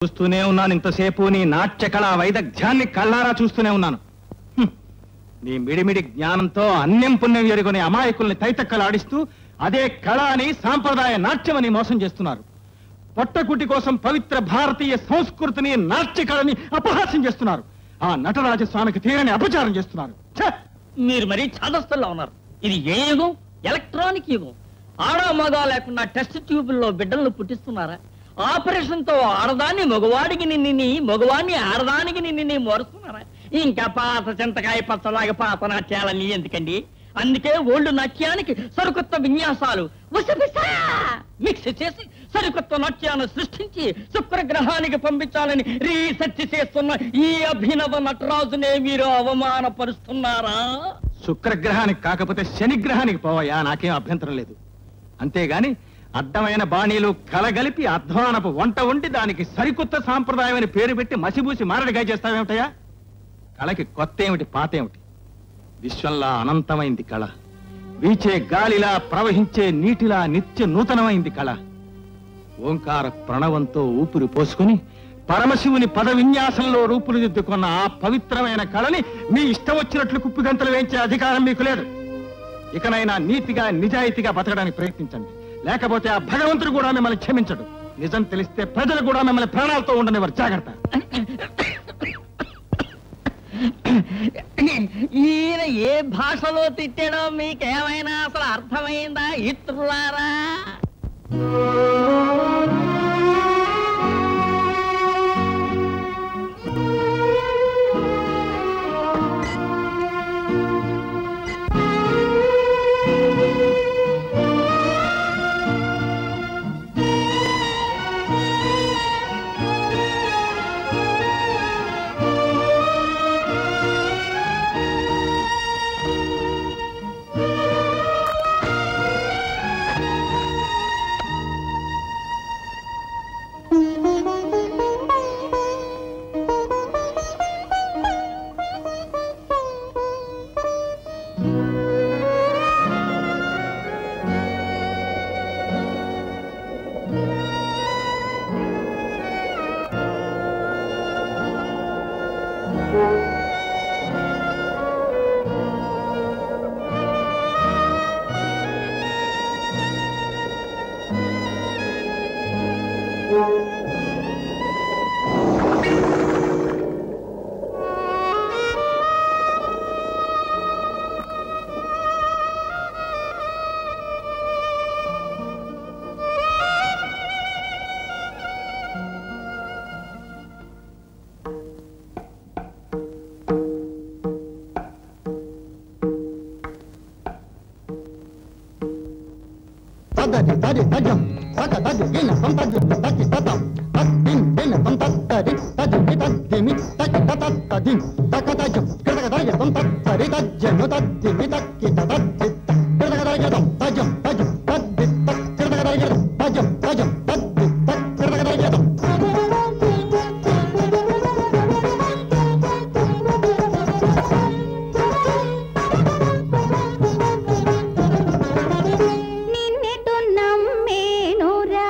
చూస్తూనే ఉన్నాను ఇంతసేపు నీ నాట్య కళా వైదగ్ధ్యాన్ని కళ్ళారా చూస్తూనే ఉన్నాను హ్మ్. నీ మిడిమిడి జ్ఞానంతో అన్యం పుణ్యం ఎరుగని అమాయకుల్ని తైతక్కలాడిస్తూ అదే కళ అని సాంప్రదాయ నాట్యమని మోసం చేస్తున్నారు పొట్టకుటి కోసం పవిత్ర భారతీయ సంస్కృతిని నాట్య కళని అపహాస్యం చేస్తున్నారు ఆ నటరాజ స్వామికి తీరని అపచారం చేస్తున్నారు ఛే! మీరు మరీ చాదస్తుల్లో ఉన్నారు ఇది ఏ యుగం ఎలక్ట్రానిక్ యుగం ఆడ మగ లేకుండా టెస్ట్ ట్యూబుల్లో బిడ్డలను పుట్టిస్తున్నారా ఆపరేషన్ తో ఆడదాన్ని మగవాడికి నిన్నిని మగవాడిని ఆడదానికి నిన్నిని మరుస్తున్నారా ఇంకా పాత చింతకాయ పచ్చలాగా పాత నాట్యాలన్నీ ఎందుకండి అందుకే ఓల్డ్ నాట్యానికి సరికొత్త విన్యాసాలు ఉసపిసా మిక్స్ చేసి సరికొత్త నాట్యాన్ని సృష్టించి శుక్రగ్రహానికి పంపించాలని రీసెర్చ్ చేస్తున్న ఈ అభినవ నటరాజునే మీరు అవమానపరుస్తున్నారా శుక్రగ్రహానికి కాకపోతే శనిగ్రహానికి పోవయ్యా నాకేం అభ్యంతరం లేదు అంతేగాని అడ్డమైన బాణీలు కలగలిపి అధ్వానపు వంట వండి దానికి సరికొత్త సాంప్రదాయం అని పేరు పెట్టి మసిబూసి మారడిగా చేస్తావేమిటయా కళకి కొత్త ఏమిటి పాత ఏమిటి విశ్వంలా అనంతమైంది కళ వీచే గాలిలా ప్రవహించే నీటిలా నిత్య నూతనమైంది కళ ఓంకార ప్రణవంతో ఊపిరి పోసుకుని పరమశివుని పద విన్యాసంలో రూపుదిద్దుకున్న ఆ పవిత్రమైన కళని మీ ఇష్టం వచ్చినట్లు కుప్పిగంతలు వేయించే అధికారం మీకు లేదు ఇకనైనా నీతిగా నిజాయితీగా బతకడానికి ప్రయత్నించండి లేకపోతే ఆ భగవంతుడు కూడా మిమ్మల్ని క్షమించడు నిజం తెలిస్తే ప్రజలు కూడా మిమ్మల్ని ప్రాణాలతో ఉండనివ్వరు జాగ్రత్త ఈయన ఏ భాషలో తిట్టాడో మీకేమైనా అసలు అర్థమైందా ఇత్రులారా తదరి తరి తజం తక తది గిన తం తది తకి తతం తద్దిం దిన తం తత్తరి తది గి తద్దిమి తకి తత తదిం తక తజం కృతక తరిగ తం తత్తరి తజ్జను తద్దిమి తక్కి తద్ది కృతక తరిగ తం తజం తజం తద్ది తక్ కృతక తరిగ తం తజం తజం తద్ది తక్ కృతక తరిగ తం నిన్నెటు నమ్మేనురా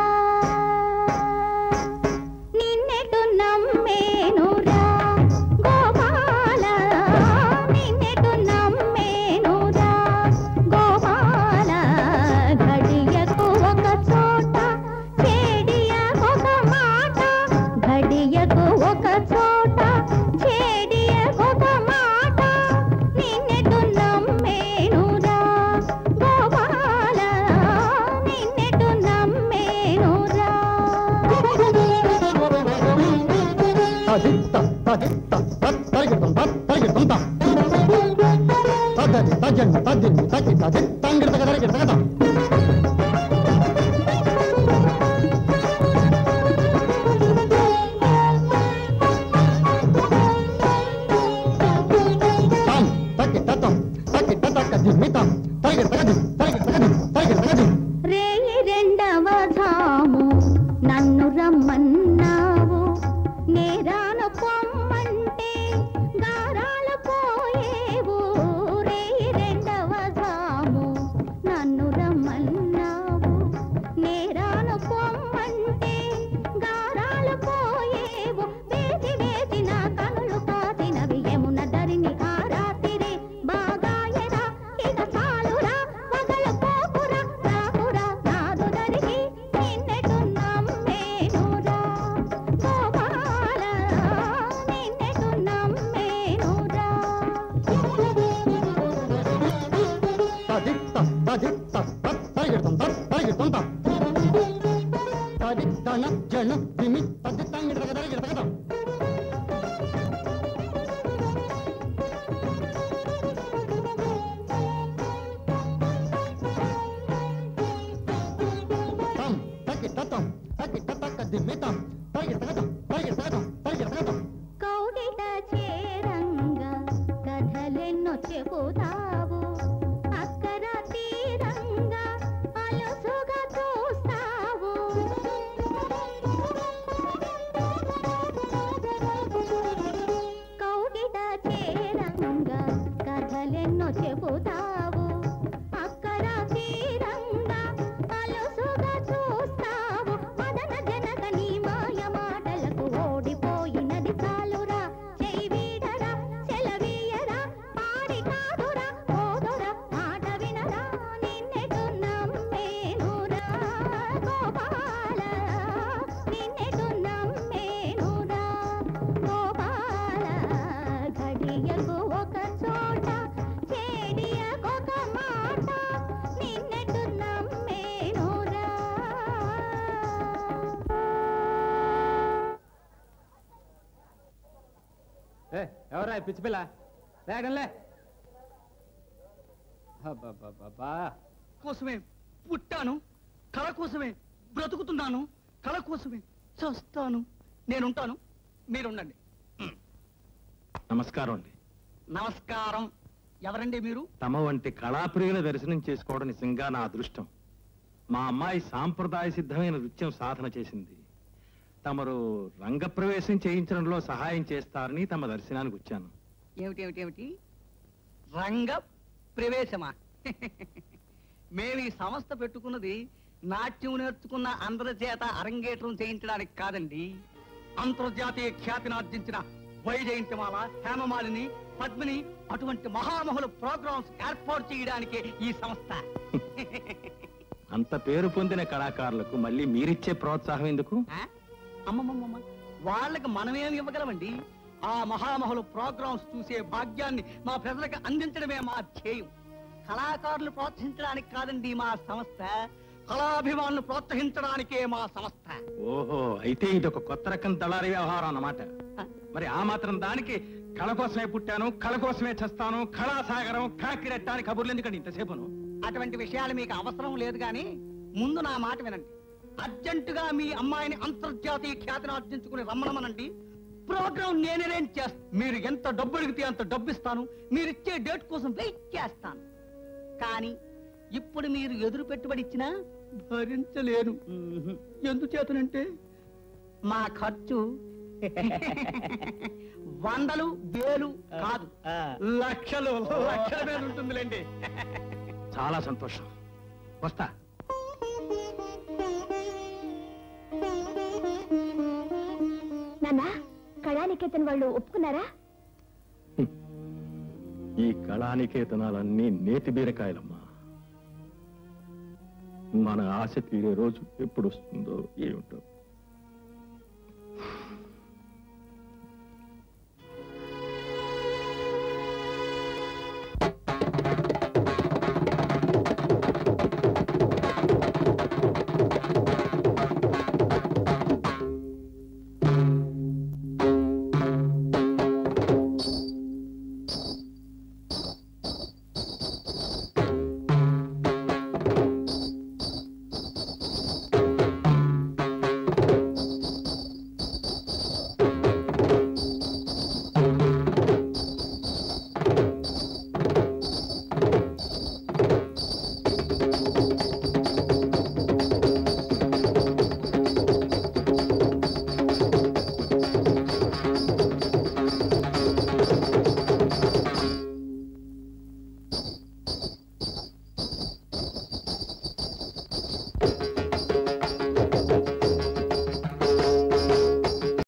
నిన్నెటు నమ్మేనురా గోపాల నిన్నెటు నమ్మేనురా గోపాల ఘడియకు ఒక చోట చేడియకొక మాట ఘడియకు ఒక చోట చేడియకొక మాట నిన్నెటు నమ్మేనురా గోపాల నిన్నెటు నమ్మేనురా తదిత్త తదిత్త తత్తరిగ తం తత్తరిగ తం తం తదరి తజన్ తద్దిమి తకి తది తంగిడతక తరిగ తగతం తం తకి తతం తకి తతక దిమితం తరిగ తగది తరిగ తగది తరిగ తగది రేయి రెండవ ధాము నన్ను రమ్మన్నావు నేరాను పొమ్మంటే గారాలు పోయేవు రేయి రెండవ ధాము నన్ను రమ్మన్నావు నేరాను పొమ్మంటే గారాలు పోయేవు తద్దిత్తాం గిడతక దరి గిడతకతాం తం తకి తతం తకి తతక దిమ్మితం తగి తగతం తగి తగతం తగి తగతం కౌగిట చేరంగా కథలెన్నో చెబుతావు అక్కర తీరంగా అలసుగా చూస్తావు కౌగిట చేరంగా కథలెన్నో చెబుతావు అక్కర తీరంగా అలసుగా చూస్తావు మదన జనక నీ మాయ మాటలకు ఓడిపోయినది చాలురా చెయ్యి వీడరా సెలవీయరా పాడి కాదురా ఓదురా మాట వినరా నిన్నెటు నమ్మేనురా గోపాల నిన్నెటు నమ్మేనురా గోపాల ఘడియకు ఒక చోట చేడియకొక మాట నిన్నెటు నమ్మేనురా ఎవరా పిచ్చి పిల్ల లేకంలే అబ్బబ్బబ్బబ్బా. కోసమే పుట్టాను కళ కోసమే బ్రతుకుతున్నాను కళ కోసమే చస్తాను నేనుంటాను మీరుండండి నమస్కారం అండి నమస్కారం ఎవరండి మీరు తమ వంటి కళాప్రియుల దర్శనం చేసుకోవడం నిజంగా నా అదృష్టం మా అమ్మాయి సాంప్రదాయ సిద్ధమైన నృత్యం సాధన చేసింది తమరు రంగప్రవేశం చేయించడంలో సహాయం చేస్తారని తమ దర్శనానికి వచ్చాను ఏమిటి ఏమిటి ఏమిటి రంగ ప్రవేశమా మేము ఈ సంస్థ పెట్టుకున్నది నాట్యం నేర్చుకున్న అందరి చేత అరంగేట్రం చేయించడానికి కాదండి అంతర్జాతీయ ఖ్యాతిని ఆర్జించిన వైజయంతిమాల హేమమాలిని పద్మిని అటువంటి మహామహుల ప్రోగ్రామ్స్ ఏర్పాటు చేయడానికే ఈ సంస్థ అంత పేరు పొందిన కళాకారులకు మళ్ళీ మీరిచ్చే ప్రోత్సాహం ఎందుకు ఆ? అమ్మమ్మమ్మమ్మ వాళ్ళకి మనమేం ఇవ్వగలమండి ఆ మహామహుల ప్రోగ్రామ్స్ చూసే భాగ్యాన్ని మా ప్రజలకు అందించడమే మా ధ్యేయం కళాకారులు ప్రోత్సహించడానికి కాదండి మా సంస్థ కళాభిమానులు ప్రోత్సహించడానికే మా సంస్థ ఓహో అయితే ఇది ఒక కొత్త రకం దళారీ వ్యవహారం అన్నమాట మరి ఆ మాత్రం దానికి కళ కోసమే పుట్టాను కళ కోసమే చస్తాను కళాసాగరం కాకిరెట్టాని కబుర్లు ఎందుకండి ఇంతసేపును అటువంటి విషయాలు మీకు అవసరం లేదు కానీ ముందు నా మాట వినండి అర్జెంటుగా మీ అమ్మాయిని అంతర్జాతీయ ఖ్యాతిని ఆర్జించుకుని రమ్మనమనండి ప్రోగ్రామ్ నేను అరేంజ్ చేస్తాను మీరు ఎంత డబ్బు అడిగితే అంత డబ్బు ఇస్తాను మీరు ఇచ్చే డేట్ కోసం వెయిట్ చేస్తాను కానీ ఇప్పుడు మీరు ఎదురు పెట్టుబడి ఇచ్చినా భరించలేను ఎందుచేతనంటే మా ఖర్చు వందలు వేలు కాదు లక్షలు లక్షల మీద ఉంటుందిలేండి చాలా సంతోషం వస్తా నాన్న కళానికేతన్ వాళ్ళు ఒప్పుకున్నారా ఈ కళానికేతనాలన్నీ నేతి బీరకాయలమ్మా మన ఆశ తీరే రోజు ఎప్పుడు వస్తుందో ఏమిటో